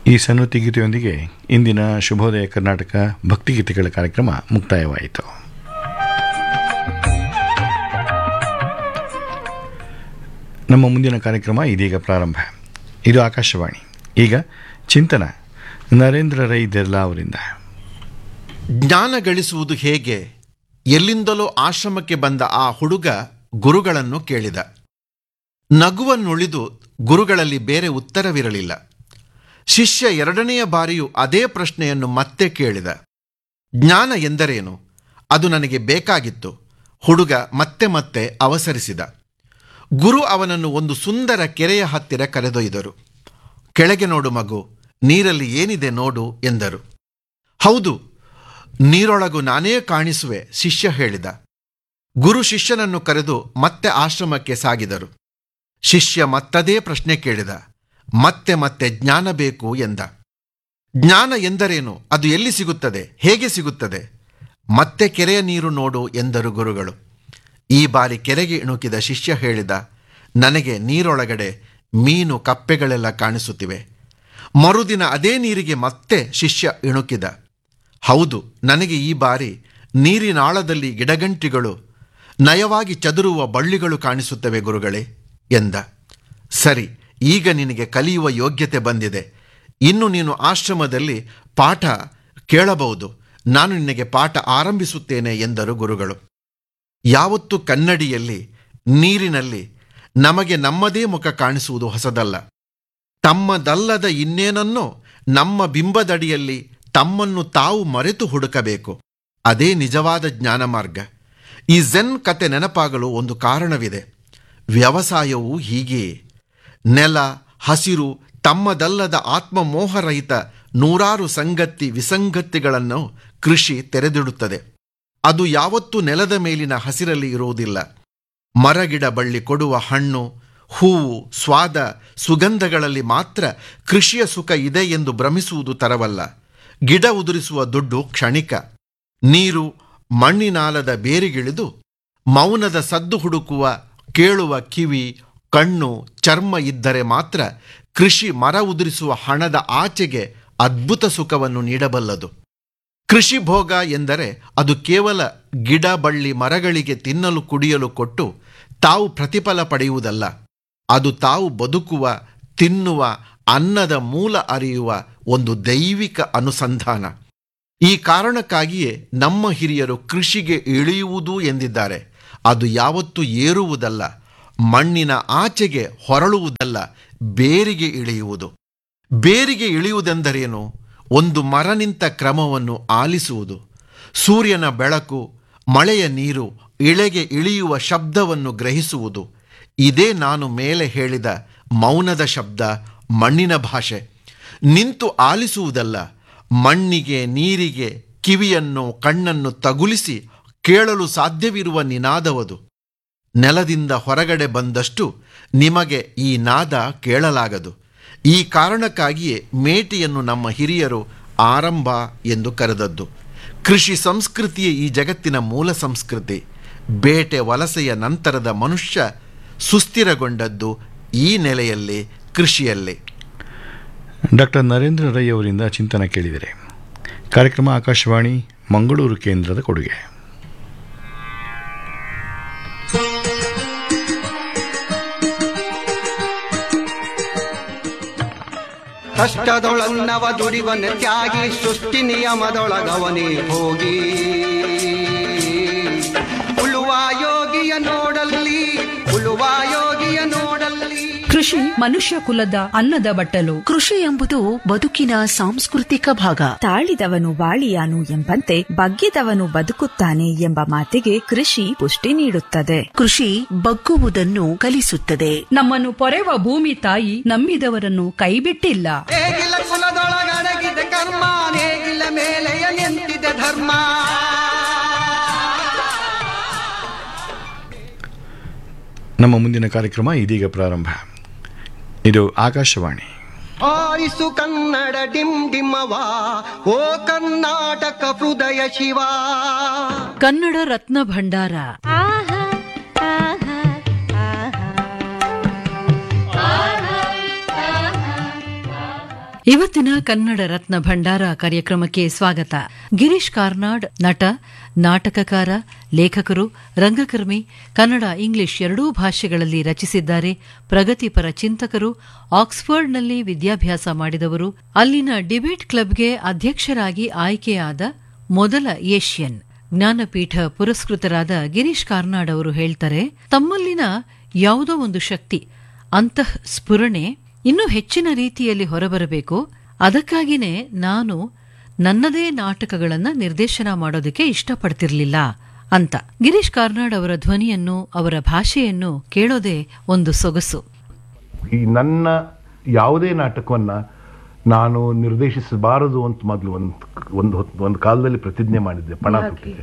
ಈ ಸನ್ನುತಿ ಗೀತೆಯೊಂದಿಗೆ ಇಂದಿನ ಶುಭೋದಯ ಕರ್ನಾಟಕ ಭಕ್ತಿಗೀತೆಗಳ ಕಾರ್ಯಕ್ರಮ ಮುಕ್ತಾಯವಾಯಿತು ನಮ್ಮ ಮುಂದಿನ ಕಾರ್ಯಕ್ರಮ ಇದೀಗ ಪ್ರಾರಂಭ ಇದು ಆಕಾಶವಾಣಿ ಈಗ ಚಿಂತನ ನರೇಂದ್ರ ರೈ ದೆರ್ಲಾ ಅವರಿಂದ ಜ್ಞಾನ ಗಳಿಸುವುದು ಹೇಗೆ ಎಲ್ಲಿಂದಲೋ ಆಶ್ರಮಕ್ಕೆ ಬಂದ ಆ ಹುಡುಗ ಗುರುಗಳನ್ನು ಕೇಳಿದ ನಗುವನ್ನುಳಿದು ಗುರುಗಳಲ್ಲಿ ಬೇರೆ ಉತ್ತರವಿರಲಿಲ್ಲ ಶಿಷ್ಯ ಎರಡನೆಯ ಬಾರಿಯೂ ಅದೇ ಪ್ರಶ್ನೆಯನ್ನು ಮತ್ತೆ ಕೇಳಿದ ಜ್ಞಾನ ಎಂದರೇನು ಅದು ನನಗೆ ಬೇಕಾಗಿತ್ತು ಹುಡುಗ ಮತ್ತೆ ಮತ್ತೆ ಅವಸರಿಸಿದ ಗುರು ಅವನನ್ನು ಒಂದು ಸುಂದರ ಕೆರೆಯ ಹತ್ತಿರ ಕರೆದೊಯ್ದರು ಕೆಳಗೆ ನೋಡು ಮಗು ನೀರಲ್ಲಿ ಏನಿದೆ ನೋಡು ಎಂದರು ಹೌದು ನೀರೊಳಗು ನಾನೇ ಕಾಣಿಸುವೆ ಶಿಷ್ಯ ಹೇಳಿದ ಗುರು ಶಿಷ್ಯನನ್ನು ಕರೆದು ಮತ್ತೆ ಆಶ್ರಮಕ್ಕೆ ಸಾಗಿದರು ಶಿಷ್ಯ ಮತ್ತದೇ ಪ್ರಶ್ನೆ ಕೇಳಿದ ಮತ್ತೆ ಮತ್ತೆ ಜ್ಞಾನ ಬೇಕು ಎಂದ ಜ್ಞಾನ ಎಂದರೇನು ಅದು ಎಲ್ಲಿ ಸಿಗುತ್ತದೆ ಹೇಗೆ ಸಿಗುತ್ತದೆ ಮತ್ತೆ ಕೆರೆಯ ನೀರು ನೋಡು ಎಂದರು ಗುರುಗಳು ಈ ಬಾರಿ ಕೆರೆಗೆ ಇಣುಕಿದ ಶಿಷ್ಯ ಹೇಳಿದ ನನಗೆ ನೀರೊಳಗಡೆ ಮೀನು ಕಪ್ಪೆಗಳೆಲ್ಲ ಕಾಣಿಸುತ್ತಿವೆ ಮರುದಿನ ಅದೇ ನೀರಿಗೆ ಮತ್ತೆ ಶಿಷ್ಯ ಇಣುಕಿದ ಹೌದು ನನಗೆ ಈ ಬಾರಿ ನೀರಿನಾಳದಲ್ಲಿ ಗಿಡಗಂಟಿಗಳು ನಯವಾಗಿ ಚದುರುವ ಬಳ್ಳಿಗಳು ಕಾಣಿಸುತ್ತವೆ ಗುರುಗಳೇ ಎಂದ ಸರಿ ಈಗ ನಿನಗೆ ಕಲಿಯುವ ಯೋಗ್ಯತೆ ಬಂದಿದೆ ಇನ್ನು ನೀನು ಆಶ್ರಮದಲ್ಲಿ ಪಾಠ ಕೇಳಬಹುದು ನಾನು ನಿನಗೆ ಪಾಠ ಆರಂಭಿಸುತ್ತೇನೆ ಎಂದರು ಗುರುಗಳು ಯಾವತ್ತು ಕನ್ನಡಿಯಲ್ಲಿ ನೀರಿನಲ್ಲಿ ನಮಗೆ ನಮ್ಮದೇ ಮುಖ ಕಾಣಿಸುವುದು ಹೊಸದಲ್ಲ ತಮ್ಮದಲ್ಲದ ಇನ್ನೇನನ್ನೋ ನಮ್ಮ ಬಿಂಬದಡಿಯಲ್ಲಿ ತಮ್ಮನ್ನು ತಾವು ಮರೆತು ಹುಡುಕಬೇಕು ಅದೇ ನಿಜವಾದ ಜ್ಞಾನ ಮಾರ್ಗ ಈ ಝೆನ್ ಕತೆ ನೆನಪಾಗಲು ಒಂದು ಕಾರಣವಿದೆ ವ್ಯವಸಾಯವು ಹೀಗೆಯೇ ನೆಲ ಹಸಿರು ತಮ್ಮದಲ್ಲದ ಆತ್ಮಮೋಹರಹಿತ ನೂರಾರು ಸಂಗತಿ ವಿಸಂಗತಿಗಳನ್ನು ಕೃಷಿ ತೆರೆದಿಡುತ್ತದೆ ಅದು ಯಾವತ್ತೂ ನೆಲದ ಮೇಲಿನ ಹಸಿರಲ್ಲಿ ಇರುವುದಿಲ್ಲ ಮರಗಿಡ ಬಳ್ಳಿ ಕೊಡುವ ಹಣ್ಣು ಹೂವು ಸ್ವಾದ ಸುಗಂಧಗಳಲ್ಲಿ ಮಾತ್ರ ಕೃಷಿಯ ಸುಖ ಇದೆ ಎಂದು ಭ್ರಮಿಸುವುದು ತರವಲ್ಲ ಗಿಡ ಉದುರಿಸುವ ದುಡ್ಡು ಕ್ಷಣಿಕ ನೀರು ಮಣ್ಣಿನಾಲದ ಬೇರಿಗಿಳಿದು ಮೌನದ ಸದ್ದು ಹುಡುಕುವ ಕೇಳುವ ಕಿವಿ ಕಣ್ಣು ಚರ್ಮ ಇದ್ದರೆ ಮಾತ್ರ ಕೃಷಿ ಮರ ಉದುರಿಸುವ ಹಣದ ಆಚೆಗೆ ಅದ್ಭುತ ಸುಖವನ್ನು ನೀಡಬಲ್ಲದು ಕೃಷಿ ಭೋಗ ಎಂದರೆ ಅದು ಕೇವಲ ಗಿಡ ಬಳ್ಳಿ ಮರಗಳಿಗೆ ತಿನ್ನಲು ಕುಡಿಯಲು ಕೊಟ್ಟು ತಾವು ಪ್ರತಿಫಲ ಪಡೆಯುವುದಲ್ಲ ಅದು ತಾವು ಬದುಕುವ ತಿನ್ನುವ ಅನ್ನದ ಮೂಲ ಅರಿಯುವ ಒಂದು ದೈವಿಕ ಅನುಸಂಧಾನ ಈ ಕಾರಣಕ್ಕಾಗಿಯೇ ನಮ್ಮ ಹಿರಿಯರು ಕೃಷಿಗೆ ಇಳಿಯುವುದು ಎಂದಿದ್ದಾರೆ ಅದು ಯಾವತ್ತೂ ಏರುವುದಲ್ಲ ಮಣ್ಣಿನ ಆಚೆಗೆ ಹೊರಳುವುದಲ್ಲ ಬೇರಿಗೆ ಇಳಿಯುವುದು ಬೇರಿಗೆ ಇಳಿಯುವುದೆಂದರೇನು ಒಂದು ಮರ ನಿಂತ ಕ್ರಮವನ್ನು ಆಲಿಸುವುದು ಸೂರ್ಯನ ಬೆಳಕು ಮಳೆಯ ನೀರು ಇಳೆಗೆ ಇಳಿಯುವ ಶಬ್ದವನ್ನು ಗ್ರಹಿಸುವುದು ಇದೇ ನಾನು ಮೇಲೆ ಹೇಳಿದ ಮೌನದ ಶಬ್ದ ಮಣ್ಣಿನ ಭಾಷೆ ನಿಂತು ಆಲಿಸುವುದಲ್ಲ ಮಣ್ಣಿಗೆ ನೀರಿಗೆ ಕಿವಿಯನ್ನು ಕಣ್ಣನ್ನು ತಗುಲಿಸಿ ಕೇಳಲು ಸಾಧ್ಯವಿರುವ ನಿನಾದವದು ನೆಲದಿಂದ ಹೊರಗಡೆ ಬಂದಷ್ಟು ನಿಮಗೆ ಈ ನಾದ ಕೇಳಲಾಗದು ಈ ಕಾರಣಕ್ಕಾಗಿಯೇ ಮೇಟಿಯನ್ನು ನಮ್ಮ ಹಿರಿಯರು ಆರಂಭ ಎಂದು ಕರೆದದ್ದು ಕೃಷಿ ಸಂಸ್ಕೃತಿಯೇ ಈ ಜಗತ್ತಿನ ಮೂಲ ಸಂಸ್ಕೃತಿ ಬೇಟೆ ವಲಸೆಯ ನಂತರದ ಮನುಷ್ಯ ಸುಸ್ಥಿರಗೊಂಡದ್ದು ಈ ನೆಲೆಯಲ್ಲಿ ಕೃಷಿಯಲ್ಲೇ ಡಾಕ್ಟರ್ ನರೇಂದ್ರ ರೈ ಅವರಿಂದ ಚಿಂತನ ಕೇಳಿದರೆ ಕಾರ್ಯಕ್ರಮ ಆಕಾಶವಾಣಿ ಮಂಗಳೂರು ಕೇಂದ್ರದ ಕೊಡುಗೆ ಕಷ್ಟದೊಳನ್ನವ ದುಡಿವನ ತ್ಯಾಗಿ ಸೃಷ್ಟಿ ನಿಯಮದೊಳಗವನೇ ಹೋಗಿ ಉಳುವ ಯೋಗಿಯ ನೋಡಲ್ಲಿ ಉಳುವ ಯೋಗಿಯ ನೋಡಲ್ಲಿ ಕೃಷಿ ಮನುಷ್ಯ ಕುಲದ ಅನ್ನದ ಬಟ್ಟಲು ಕೃಷಿ ಎಂಬುದು ಬದುಕಿನ ಸಾಂಸ್ಕೃತಿಕ ಭಾಗ ತಾಳಿದವನು ಬಾಳಿಯಾನು ಎಂಬಂತೆ ಬಗ್ಗಿದವನು ಬದುಕುತ್ತಾನೆ ಎಂಬ ಮಾತಿಗೆ ಕೃಷಿ ಪುಷ್ಟಿ ನೀಡುತ್ತದೆ ಕೃಷಿ ಬಗ್ಗುವುದನ್ನು ಕಲಿಸುತ್ತದೆ ನಮ್ಮನ್ನು ಪೊರೆವ ಭೂಮಿ ತಾಯಿ ನಂಬಿದವರನ್ನು ಕೈಬಿಟ್ಟಿಲ್ಲ ನೇಗಿಲ ಕುಲದೊಳಗಡಗಿದ ಕರ್ಮ ನೇಗಿಲ ಮೇಲೆಯ ನಿಂತಿದೆ ಧರ್ಮ ನಮ್ಮ ಮುಂದಿನ ಕಾರ್ಯಕ್ರಮ ಇದೀಗ ಪ್ರಾರಂಭ ಇದು ಆಕಾಶವಾಣಿ ಆರಿಸು ಕನ್ನಡ ಡಿಮ್ ಡಿಮ್ಮವ ಓ ಕರ್ನಾಟಕ ಹೃದಯ ಶಿವ ಕನ್ನಡ ರತ್ನ ಭಂಡಾರ ಇವತ್ತಿನ ಕನ್ನಡ ರತ್ನ ಭಂಡಾರ ಕಾರ್ಯಕ್ರಮಕ್ಕೆ ಸ್ವಾಗತ ಗಿರೀಶ್ ಕಾರ್ನಾಡ್ ನಟ ನಾಟಕಕಾರ ಲೇಖಕರು ರಂಗಕರ್ಮಿ ಕನ್ನಡ ಇಂಗ್ಲಿಷ್ ಎರಡೂ ಭಾಷೆಗಳಲ್ಲಿ ರಚಿಸಿದ್ದಾರೆ ಪ್ರಗತಿಪರ ಚಿಂತಕರು ಆಕ್ಸ್ಫರ್ಡ್ನಲ್ಲಿ ವಿದ್ಯಾಭ್ಯಾಸ ಮಾಡಿದವರು ಅಲ್ಲಿನ ಡಿಬೇಟ್ ಕ್ಲಬ್ಗೆ ಅಧ್ಯಕ್ಷರಾಗಿ ಆಯ್ಕೆಯಾದ ಮೊದಲ ಏಷ್ಯನ್ ಜ್ಞಾನಪೀಠ ಪುರಸ್ಕೃತರಾದ ಗಿರೀಶ್ ಕಾರ್ನಾಡ್ ಅವರು ಹೇಳ್ತಾರೆ ತಮ್ಮಲ್ಲಿನ ಯಾವುದೋ ಒಂದು ಶಕ್ತಿ ಅಂತಃ ಸ್ಫುರಣೆ ಇನ್ನೂ ಹೆಚ್ಚಿನ ರೀತಿಯಲ್ಲಿ ಹೊರಬರಬೇಕು ಅದಕ್ಕಾಗಿನೇ ನಾನು ನನ್ನದೇ ನಾಟಕಗಳನ್ನ ನಿರ್ದೇಶನ ಮಾಡೋದಕ್ಕೆ ಇಷ್ಟಪಡ್ತಿರ್ಲಿಲ್ಲ ಅಂತ ಗಿರೀಶ್ ಕಾರ್ನಾಡ್ ಅವರ ಧ್ವನಿಯನ್ನು ಅವರ ಭಾಷೆಯನ್ನು ಕೇಳೋದೇ ಒಂದು ಸೊಗಸು ಈ ನನ್ನ ಯಾವುದೇ ನಾಟಕವನ್ನ ನಾನು ನಿರ್ದೇಶಿಸಬಾರದು ಅಂತ ಮೊದಲು ಒಂದು ಒಂದು ಹೊತ್ತು ಒಂದು ಕಾಲದಲ್ಲಿ ಪ್ರತಿಜ್ಞೆ ಮಾಡಿದ್ದೆ ಪಣ ತೊಟ್ಟಿದ್ದೆ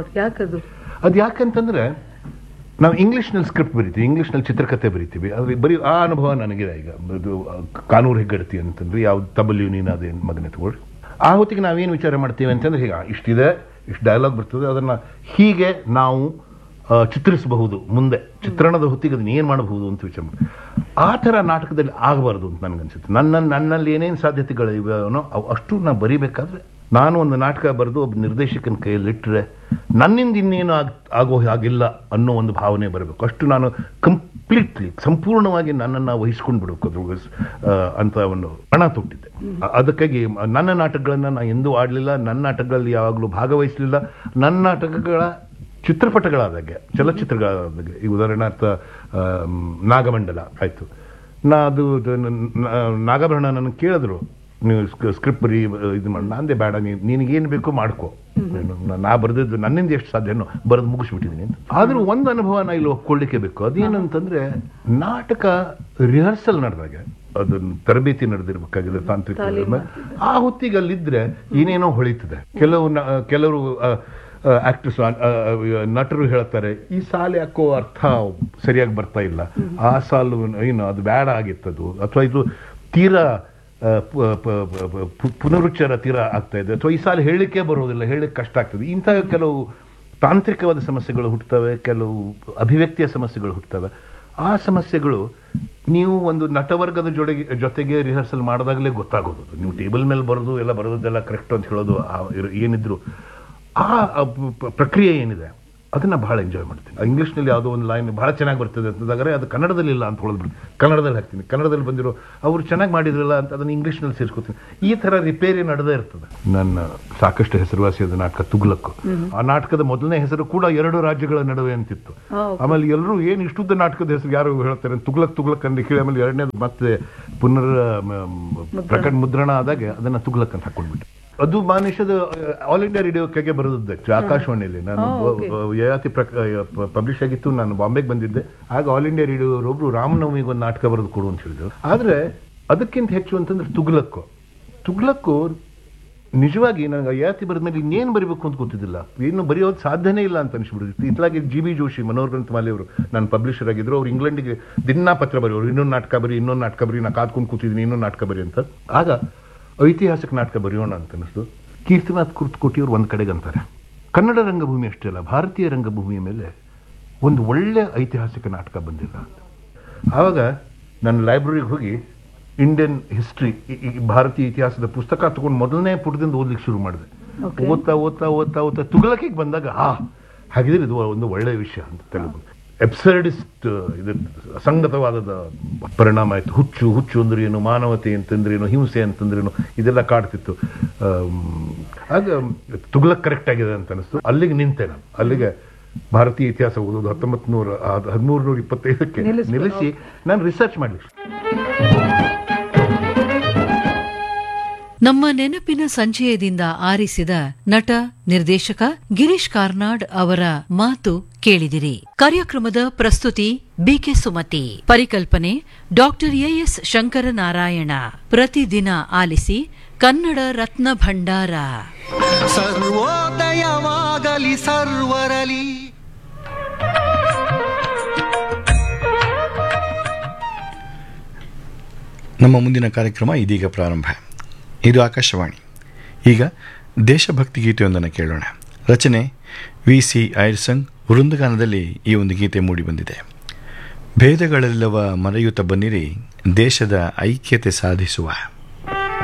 ಅದು ಯಾಕಂತಂದ್ರೆ ನಾವು ಇಂಗ್ಲಿಷ್ನಲ್ಲಿ ಸ್ಕ್ರಿಪ್ಟ್ ಬರಿತೀವಿ ಇಂಗ್ಲಿಷ್ನಲ್ಲಿ ಚಿತ್ರಕಥೆ ಬರಿತೀವಿ ಅದು ಬರೀ ಆ ಅನುಭವ ನನಗಿದೆ ಈಗ ಇದು ಕಾನೂರು ಹೆಗ್ಗಡತಿ ಅಂತಂದ್ರೆ ಯಾವ್ದು ತಬಲ್ಯು ನೀನು ಅದೇ ಮಗನೆ ತಗೊಳ್ಳಿ ಆ ಹೊತ್ತಿಗೆ ನಾವೇನು ವಿಚಾರ ಮಾಡ್ತೀವಿ ಅಂತಂದ್ರೆ ಈಗ ಇಷ್ಟಿದೆ ಇಷ್ಟು ಡೈಲಾಗ್ ಬರ್ತದೆ ಅದನ್ನ ಹೀಗೆ ನಾವು ಆ, ಚಿತ್ರಿಸಬಹುದು ಮುಂದೆ ಚಿತ್ರಣದ ಹೊತ್ತಿಗೆ ಅದನ್ನ ಏನು ಮಾಡಬಹುದು ಅಂತ ವಿಚಾರ ಮಾಡಿ ಆ ಥರ ನಾಟಕದಲ್ಲಿ ಆಗಬಾರ್ದು ಅಂತ ನನಗನ್ಸುತ್ತೆ ನನ್ನ ನನ್ನಲ್ಲಿ ಏನೇನು ಸಾಧ್ಯತೆಗಳು ಇವೆನೋ ಅವು ಅಷ್ಟು ನಾ ಬರಿಬೇಕಾದ್ರೆ ನಾನು ಒಂದು ನಾಟಕ ಬರೆದು ಒಬ್ಬ ನಿರ್ದೇಶಕನ ಕೈಯಲ್ಲಿಟ್ಟರೆ ನನ್ನಿಂದ ಇನ್ನೇನು ಆಗ್ ಆಗೋ ಹಾಗಿಲ್ಲ ಅನ್ನೋ ಒಂದು ಭಾವನೆ ಬರಬೇಕು ಅಷ್ಟು ನಾನು ಕಂಪ್ಲೀಟ್ಲಿ ಸಂಪೂರ್ಣವಾಗಿ ನನ್ನನ್ನು ವಹಿಸ್ಕೊಂಡು ಬಿಡಬೇಕು ಅದ್ರ ಆ, ಅಂತ ಒಂದು ಹಣ ತೊಟ್ಟಿದ್ದೆ ಅ- ಅದಕ್ಕಾಗಿ ನನ್ನ ನಾಟಕಗಳನ್ನು ನಾನು ಎಂದೂ ಆಡಲಿಲ್ಲ ನನ್ನ ನಾಟಕಗಳಲ್ಲಿ ಯಾವಾಗಲೂ ಭಾಗವಹಿಸಲಿಲ್ಲ ನನ್ನ ನಾಟಕಗಳ ಚಿತ್ರಪಟಗಳಾದಾಗೆ ಚಲಚಿತ್ರಗಳಾದಾಗೆ ಈ ಉದಾಹರಣಾರ್ಥ ಆಮ್, ನಾಗಮಂಡಲ ಆಯಿತು ನಾ ಅದು ಅದು ನನ್ನ- ನಾ- ನಾಗಾಭರಣ ನನಗೆ ಕೇಳಿದ್ರು ನೀವು ಸ್ಕ್ರಿಪ್ಟ್ ಬರೀ ಇದು ಮಾಡಿ ನಾಂದೇ ಬೇಡ ನೀನು ನಿನಗೇನು ಬೇಕೋ ಮಾಡ್ಕೋ ನೀನು ನಾ- ನಾ ಬರೆದಿದ್ದು ನನ್ನಿಂದ ಎಷ್ಟು ಸಾಧ್ಯನೋ ಬರೆದು ಮುಗಿಸ್ಬಿಟ್ಟಿದ್ದೀನಿ ಅಂತ ಆದ್ರೂ ಒಂದು ಅನುಭವ ನಾ ಇಲ್ಲಿ ಒಪ್ಕೊಳ್ಳಿಕ್ಕೆ ಬೇಕು ಅದೇನಂತಂದ್ರೆ ನಾಟಕ ರಿಹರ್ಸಲ್ ನಡೆದಾಗ ಅದನ್ನ ತರಬೇತಿ ನಡೆದಿರ್ಬೇಕಾಗಿದೆ ತಾಂತ್ರಿಕ ಆ ಹೊತ್ತಿಗೆ ಅಲ್ಲಿದ್ರೆ ಏನೇನೋ ಹೊಳಿತದೆ ಕೆಲವು ನ- ಕೆಲವರು ಆಕ್ಟರ್ಸ್ ನಟರು ಹೇಳ್ತಾರೆ ಈ ಸಾಲು ಯಾಕೋ ಅರ್ಥ ಸರಿಯಾಗಿ ಬರ್ತಾ ಇಲ್ಲ ಆ ಸಾಲು ಏನು ಅದು ಬೇಡ ಆಗಿತ್ತದು ಅಥವಾ ಇದು ತೀರಾ ಆ, ಪ- ಪ- ಪ- ಪ- ಪು- ಪುನರುಚ್ಚಾರ ತೀರಾ ಆಗ್ತಾ ಇದೆ ಅಥವಾ ಈ ಸಾಲು ಹೇಳಲಿಕ್ಕೆ ಬರೋದಿಲ್ಲ ಹೇಳಲಿಕ್ಕೆ ಕಷ್ಟ ಆಗ್ತದೆ ಇಂಥ ಕೆಲವು ತಾಂತ್ರಿಕವಾದ ಸಮಸ್ಯೆಗಳು ಹುಟ್ಟುತ್ತವೆ ಕೆಲವು ಅಭಿವ್ಯಕ್ತಿಯ ಸಮಸ್ಯೆಗಳು ಹುಟ್ಟುತ್ತವೆ ಆ ಸಮಸ್ಯೆಗಳು ನೀವು ಒಂದು ನಟವರ್ಗದ ಜೊತೆಗೆ ಜೊತೆಗೆ ರಿಹರ್ಸಲ್ ಮಾಡಿದಾಗಲೇ ಗೊತ್ತಾಗೋದು ನೀವು ಟೇಬಲ್ ಮೇಲೆ ಬರೋದು ಎಲ್ಲ ಬರೋದೆಲ್ಲ ಕರೆಕ್ಟ್ ಅಂತ ಹೇಳೋದು ಆ ಇರ್- ಏನಿದ್ರು ಆ ಆ ಪ- ಪ್ರಕ್ರಿಯೆ ಏನಿದೆ ಅದನ್ನ ಬಹಳ ಎಂಜಾಯ್ ಮಾಡ್ತೀನಿ ಇಂಗ್ಲೀಷ್ನಲ್ಲಿ ಯಾವುದೋ ಒಂದು ಲೈನ್ ಬಹಳ ಚೆನ್ನಾಗಿ ಬರ್ತದೆ ಅಂತಂದಾಗರೆ ಅದು ಕನ್ನಡದಲ್ಲಿ ಇಲ್ಲ ಅಂತ ಹೊಳದ್ಬಿಡ್ತೀನಿ ಕನ್ನಡದಲ್ಲಿ ಹಾಕ್ತೀನಿ ಕನ್ನಡದಲ್ಲಿ ಬಂದಿರೋ ಅವರು ಚೆನ್ನಾಗಿ ಮಾಡಿದ್ರಲ್ಲ ಅಂತ ಅದನ್ನ ಇಂಗ್ಲೀಷ್ನಲ್ಲಿ ಸೇರಿಸ್ಕೊತೀನಿ ಈ ಥರ ರಿಪೇರಿ ನಡೆದೇ ಇರ್ತದೆ ನನ್ನ ಸಾಕಷ್ಟು ಹೆಸರುವಾಸಿಯಾದ ನಾಟಕ ತುಗ್ಲಕ್ಕು ಆ ನಾಟಕದ ಮೊದಲನೇ ಹೆಸರು ಕೂಡ ಎರಡು ರಾಜ್ಯಗಳ ನಡುವೆ ಅಂತಿತ್ತು ಆಮೇಲೆ ಎಲ್ಲರೂ ಏನು ಇಷ್ಟುದ್ದ ನಾಟಕದ ಹೆಸರು ಯಾರು ಹೇಳ್ತಾರೆ ತುಗ್ಲಕ್ ತುಗ್ಲಕ್ ಅಂತ ಹೇಳಿ ಆಮೇಲೆ ಎರಡನೇದು ಮತ್ತೆ ಪುನರ್ ಮ, ಪ್ರಕಟ ಮುದ್ರಣ ಆದಾಗ ಅದನ್ನ ತುಗ್ಲಕ್ ಅಂತ ಹಾಕೊಂಡ್ಬಿಟ್ಟೆ ಅದು ಮಾನಿಷದ ಆಲ್ ಇಂಡಿಯಾ ರೇಡಿಯೋಕ್ಕೆ ಬರೋದು ಆಕಾಶವಾಣಿಯಲ್ಲಿ ನಾನು ಯಯಾತಿ ಪಬ್ಲಿಷ್ ಆಗಿತ್ತು ನಾನು ಬಾಂಬೆಗೆ ಬಂದಿದ್ದೆ ಆಗ ಆಲ್ ಇಂಡಿಯಾ ರೇಡಿಯೋರೊಬ್ರು ರಾಮನವಮಿಗೆ ಒಂದು ನಾಟಕ ಬರೆದು ಕೊಡು ಅಂತ ಹೇಳಿದ್ರು ಆದ್ರೆ ಅದಕ್ಕಿಂತ ಹೆಚ್ಚು ಅಂತಂದ್ರೆ ತುಗ್ಲಕ್ಕು ತುಗ್ಲಕ್ಕು ನಿಜವಾಗಿ ನನಗೆ ಯಯಾತಿ ಬರೆದ ಮೇಲೆ ಇನ್ನೇನು ಬರೀಬೇಕು ಅಂತ ಗೊತ್ತಿದ್ದಿಲ್ಲ ಏನು ಬರೆಯೋದು ಸಾಧ್ಯನೇ ಇಲ್ಲ ಅಂತ ಅನಿಸ್ಬಿಡುತ್ತೆ ಇತ್ಲಾಗಿ ಜಿ ಬಿ ಜೋಶಿ ಮನೋಹರ್ ಗ್ರಂಥಮಾಲೆ ಅವರು ನಾನು ಪಬ್ಲಿಷರ್ ಆಗಿದ್ರು ಅವ್ರು ಇಂಗ್ಲೆಂಡಿಗೆ ದಿನಾ ಪತ್ರ ಬರೆಯೋರು ಇನ್ನೊಂದು ನಾಟಕ ಬರಿ ಇನ್ನೊಂದು ನಾಟಕ ಬರಿ ನಾ ಕಾದ್ಕೊಂಡು ಕೂತಿದ್ದೀನಿ ಇನ್ನೊಂದು ನಾಟಕ ಬರಿ ಅಂತ ಆಗ ಐತಿಹಾಸಿಕ ನಾಟಕ ಬರೆಯೋಣ ಅಂತ ಅನಿಸ್ತು ಕೀರ್ತಿನಾಥ್ ಕುರ್ತಕೋಟಿಯವ್ರು ಒಂದು ಕಡೆಗೆ ಅಂತಾರೆ ಕನ್ನಡ ರಂಗಭೂಮಿ ಅಷ್ಟೇ ಅಲ್ಲ ಭಾರತೀಯ ರಂಗಭೂಮಿಯ ಮೇಲೆ ಒಂದು ಒಳ್ಳೆ ಐತಿಹಾಸಿಕ ನಾಟಕ ಬಂದಿಲ್ಲ ಅಂತ ಆವಾಗ ನಾನು ಲೈಬ್ರರಿಗೆ ಹೋಗಿ ಇಂಡಿಯನ್ ಹಿಸ್ಟ್ರಿ ಭಾರತೀಯ ಇತಿಹಾಸದ ಪುಸ್ತಕ ತಗೊಂಡು ಮೊದಲನೇ ಪುಟದಿಂದ ಓದ್ಲಿಕ್ಕೆ ಶುರು ಮಾಡಿದೆ ಓದ್ತಾ ಓದ್ತಾ ಓದ್ತಾ ಓದ್ತಾ ತುಗಲಕಿಗೆ ಬಂದಾಗ ಆ ಹಾಗಿದ್ರೆ ಇದು ಒಂದು ಒಳ್ಳೆಯ ವಿಷಯ ಅಂತ ತೆಲುಗು ಎಬ್ಸರ್ಡಿಸ್ಟ್ ಇದು ಅಸಂಗತವಾದದ ಪರಿಣಾಮ ಆಯಿತು ಹುಚ್ಚು ಹುಚ್ಚು ಅಂದ್ರೆ ಏನು ಮಾನವತೆ ಅಂತಂದ್ರೇನು ಹಿಂಸೆ ಅಂತಂದ್ರೇನು ಇದೆಲ್ಲ ಕಾಡ್ತಿತ್ತು ಆಮ್, ಆಗ ತುಗ್ಲಕ್ ಕರೆಕ್ಟ್ ಆಗಿದೆ ಅಂತ ಅನಿಸ್ತು ಅಲ್ಲಿಗೆ ನಿಂತೆ ನಾನು ಅಲ್ಲಿಗೆ ಭಾರತೀಯ ಇತಿಹಾಸ ಓದೋದು ಹತ್ತೊಂಬತ್ತು ನೂರ ಹದಿಮೂರು ನೂರ ಇಪ್ಪತ್ತೈದಕ್ಕೆ ನಿಲ್ಲಿಸಿ ನಾನು ರಿಸರ್ಚ್ ಮಾಡಲಿಕ್ಕೆ ನಮ್ಮ ನೆನಪಿನ ಸಂಚಯದಿಂದ ಆರಿಸಿದ ನಟ ನಿರ್ದೇಶಕ ಗಿರೀಶ್ ಕಾರ್ನಾಡ್ ಅವರ ಮಾತು ಕೇಳಿದಿರಿ ಕಾರ್ಯಕ್ರಮದ ಪ್ರಸ್ತುತಿ ಬಿಕೆ ಸುಮತಿ ಪರಿಕಲ್ಪನೆ ಡಾಕ್ಟರ್ ಎಎಸ್ ಶಂಕರನಾರಾಯಣ ಪ್ರತಿದಿನ ಆಲಿಸಿ ಕನ್ನಡ ರತ್ನ ಭಂಡಾರ ಸರ್ವೋದಯವಾಗಲಿ ಸರ್ವರಲಿ ನಮ್ಮ ಮುಂದಿನ ಕಾರ್ಯಕ್ರಮ ಇದೀಗ ಪ್ರಾರಂಭ ಇದು ಆಕಾಶವಾಣಿ ಈಗ ದೇಶಭಕ್ತಿ ಗೀತೆಯೊಂದನ್ನು ಕೇಳೋಣ ರಚನೆ ವಿ ಸಿ ಐರ್ಸಂಗ್ ವೃಂದಗಾನದಲ್ಲಿ ಈ ಒಂದು ಗೀತೆ ಮೂಡಿಬಂದಿದೆ ಭೇದಗಳೆಲ್ಲವ ಮರೆಯುತ್ತ ಬನ್ನಿರಿ ದೇಶದ ಐಕ್ಯತೆ ಸಾಧಿಸುವ